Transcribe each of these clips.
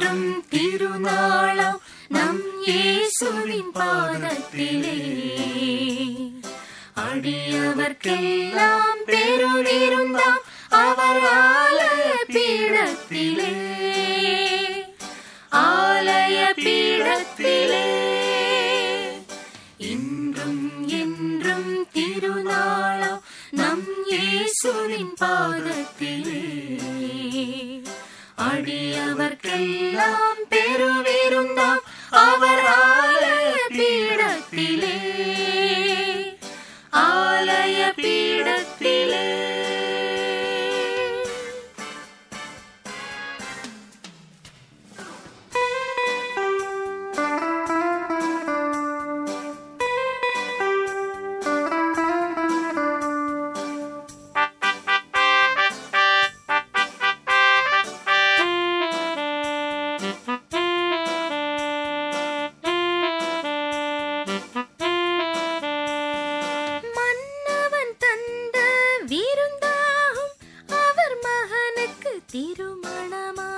என்றும் திருநாளாம் நம் இயேசுவின் பாதத்திலே அடியவர்க்கெல்லாம் பெருவிருந்தாம் அவர் ஆலய பீடத்திலே ஆலய பீடத்திலே இன்றும் என்றும் திருநாளாம் நம் இயேசுவின் பாதத்திலே அடியவர்க்கெல்லாம் பெருவிருந்தாம் அவர் ஆலய பீடத்திலே ஆலய பீடத்திலே மன்னவன் தந்த விருந்தாகும் அவர் மகனுக்கு திருமணமா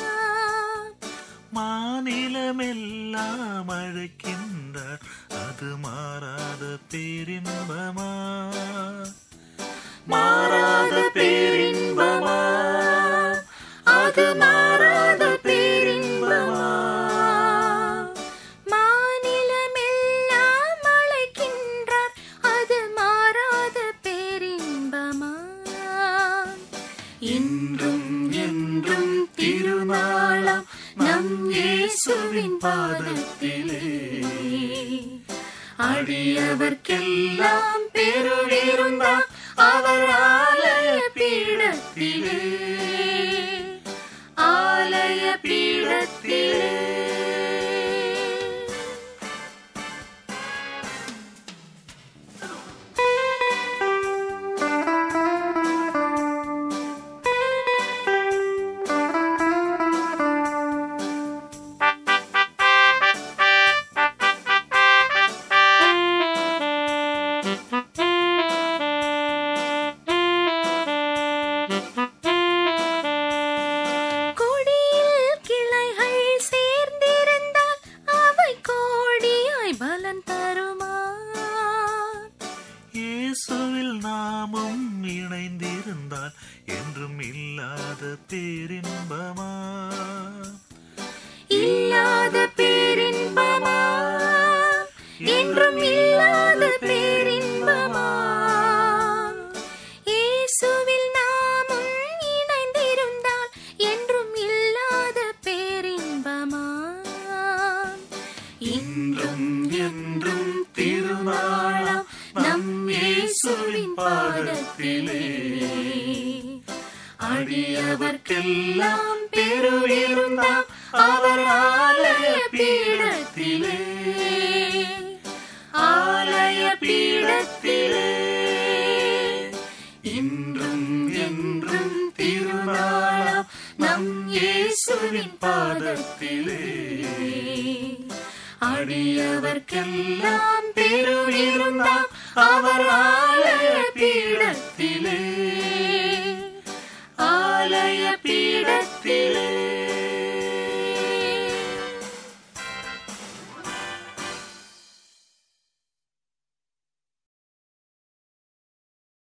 மாநிலமெல்லாம் அழைக்கின்றார் அது மாறாத பேரின்பமா மாறாத பேரின்பமா அது மாறாத பேரின்பமா மாநிலமெல்லாம் அழைக்கின்றார் அது மாறாத பேரின்பமா இன்றும் என்றும் திருநாளாம் நம் இயேசுவின் பாதத்திலே அடியவர்க்கெல்லாம் பெருவிருந்தாம் அவர் ஆலய பீடத்திலே ஆலய பீடத்திலே கொடியில் கிளைகள் சேர்ந்திருந்தால் அவை கோடியாய் பலன் தருமா இயேசுவில் நாமும் இணைந்திருந்தால் என்றும் இல்லாத பேரின்பமா இல்லாத பேரின்பமா என்றும் இல்லாத பேரின்பமா இயேசுவில் நாமும் இணைந்திருந்தால் என்றும் இல்லாத பேரின்பமா இன்றும் என்றும் திருநாளாம் நம் இயேசுவின் பாதத்திலே அடியவர்க்கெல்லாம் பெருவிருந்தாம் அவர் ஆலய பீடத்திலே ஆலய பீடத்திலே இன்றும் என்றும் திருநாளாம் நம் இயேசுவின் பாதத்திலே அடியவர்க்கெல்லாம் பெருவிருந்தாம் அவர் ஆலய பீடத்திலே ஆலய பீடத்திலே